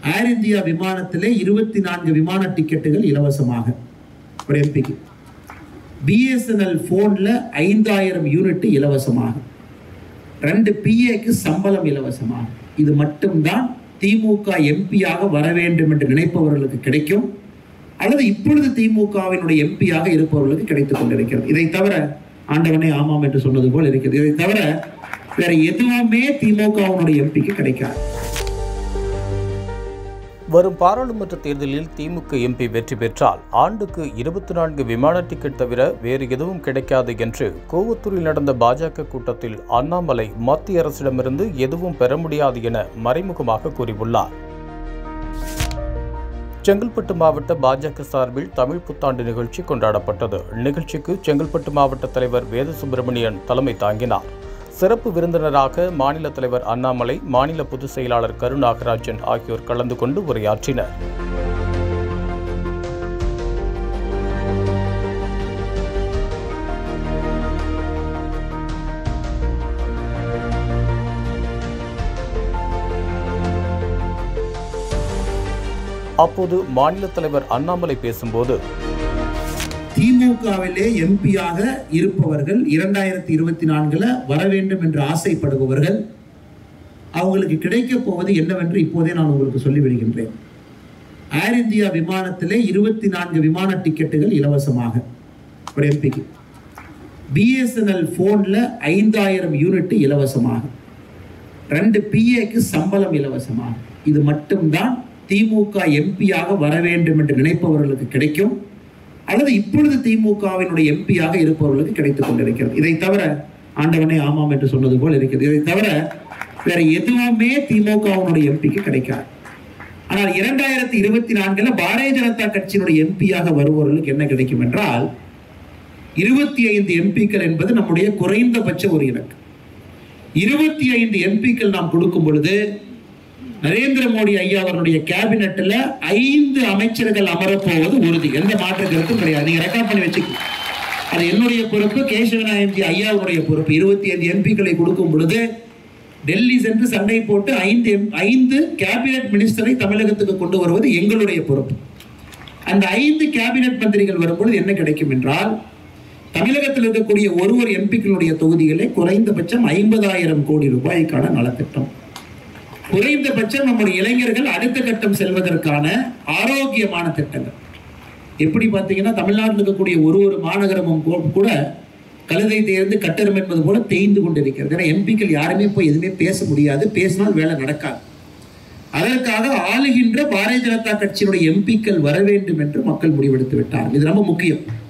ஏர் India விமானத்திலே இருபத்தி நான்கு விமான டிக்கெட்டுகள் இலவசமாக ஒரு எம்பிக்கு பிஎஸ்என்எல் ஃபோனில் ஐந்தாயிரம் யூனிட் இலவசமாக ரெண்டு பிஏக்கு சம்பளம் இலவசமாக இது மட்டும்தான் திமுக எம்பியாக வர வேண்டும் என்று நினைப்பவர்களுக்கு கிடைக்கும் அல்லது இப்பொழுது திமுகவினுடைய எம்பியாக இருப்பவர்களுக்கு கிடைத்துக் கொண்டிருக்கிறது இதை தவிர ஆண்டவனே ஆமாம் என்று சொன்னது போல் இருக்கிறது இதை தவிர வேற எதுவுமே திமுகவினுடைய எம்பிக்கு கிடைக்காது வரும் பாராளுமன்ற தேர்தலில் திமுக எம்பி வெற்றி பெற்றால் ஆண்டுக்கு இருபத்தி நான்கு விமான டிக்கெட் தவிர வேறு எதுவும் கிடைக்காது என்று கோவத்தூரில் நடந்த பாஜக கூட்டத்தில் அண்ணாமலை மத்திய அரசிடமிருந்து எதுவும் பெற முடியாது என மறைமுகமாக கூறியுள்ளார் செங்கல்பட்டு மாவட்ட பாஜக சார்பில் தமிழ் புத்தாண்டு நிகழ்ச்சி கொண்டாடப்பட்டது நிகழ்ச்சிக்கு செங்கல்பட்டு மாவட்ட தலைவர் வேத சுப்பிரமணியன் தலைமை தாங்கினார் சிறப்பு விருந்தினராக மாநில தலைவர் அண்ணாமலை மாநில பொதுச் செயலாளர் கரு நாகராஜன் ஆகியோர் கலந்து கொண்டு உரையாற்றினர் அப்போது மாநில தலைவர் அண்ணாமலை பேசும்போது திமுகவிலே எம்பியாக இருப்பவர்கள் இரண்டாயிரத்தி இருபத்தி நான்குல வர வேண்டும் என்று ஆசைப்படுபவர்கள் அவங்களுக்கு கிடைக்கப் போவது என்னவென்று இப்போதே நான் உங்களுக்கு சொல்லிவிடுகின்றேன் ஏர் இந்தியா விமானத்திலே இருபத்தி நான்கு விமான டிக்கெட்டுகள் இலவசமாக ஒரு எம்பிக்கு பிஎஸ்என்எல் ஃபோனில் ஐந்தாயிரம் யூனிட் இலவசமாக ரெண்டு பிஏக்கு சம்பளம் இலவசமாக இது மட்டும்தான் திமுக எம்பியாக வர வேண்டும் என்று நினைப்பவர்களுக்கு கிடைக்கும் அல்லது இப்பொழுது திமுகவினுடைய எம்பியாக இருப்பவர்களுக்கு கிடைத்துக் கொண்டிருக்கிறது இதை தவிர ஆண்டவனே ஆமாம் என்று சொன்னது போல் இருக்கிறது இதை தவிர வேற எதுவுமே திமுகவினுடைய எம்பிக்கு கிடைக்காது ஆனால் இரண்டாயிரத்தி இருபத்தி நான்குல பாரதிய ஜனதா கட்சியினுடைய எம்பியாக வருபவர்களுக்கு என்ன கிடைக்கும் என்றால் இருபத்தி ஐந்து எம்பிக்கள் என்பது நம்முடைய குறைந்தபட்ச ஒரு இலக்கு இருபத்தி ஐந்து எம்பிக்கள் நாம் கொடுக்கும் பொழுது நரேந்திர மோடி ஐயா அவருடைய கேபினெட்ல ஐந்து அமைச்சர்கள் அமரப்போவது உறுதி எந்த மாற்று கருத்தும் கிடையாது நீங்க ரெக்கார்ட் பண்ணி வச்சுக்கோங்க அது என்னுடைய பொறுப்பு கேசவநாயந்தி ஐயாவுடைய பொறுப்பு இருபத்தி ஐந்து எம்பிக்களை கொடுக்கும் பொழுது டெல்லி சென்று சண்டை போட்டு ஐந்து எம்- ஐந்து கேபினெட் மினிஸ்டரை தமிழகத்துக்கு கொண்டு வருவது எங்களுடைய பொறுப்பு அந்த ஐந்து கேபினெட் மந்திரிகள் வரும்பொழுது என்ன கிடைக்கும் என்றால் தமிழகத்தில் இருக்கக்கூடிய ஒரு ஒரு எம்பிக்களுடைய தொகுதிகளே குறைந்தபட்சம் ஐம்பதாயிரம் கோடி ரூபாய்க்கான நலத்திட்டம் குறைந்தபட்சம் நம்முடைய இளைஞர்கள் அடுத்த கட்டம் செல்வதற்கான ஆரோக்கியமான திட்டங்கள் எப்படி பார்த்தீங்கன்னா தமிழ்நாட்டில் இருக்கக்கூடிய ஒரு ஒரு மாநகரமும் கூ- கூட கழுதை தேர்ந்து கட்டரம் என்பது போல தேய்ந்து கொண்டிருக்கிறது ஏன்னா எம்பிக்கள் யாருமே போய் எதுவுமே பேச முடியாது பேசினால் வேலை நடக்காது அதற்காக ஆளுகின்ற பாரதிய ஜனதா கட்சியினுடைய எம்பிக்கள் வர வேண்டும் என்று மக்கள் முடிவெடுத்து விட்டார்கள் இது ரொம்ப முக்கியம்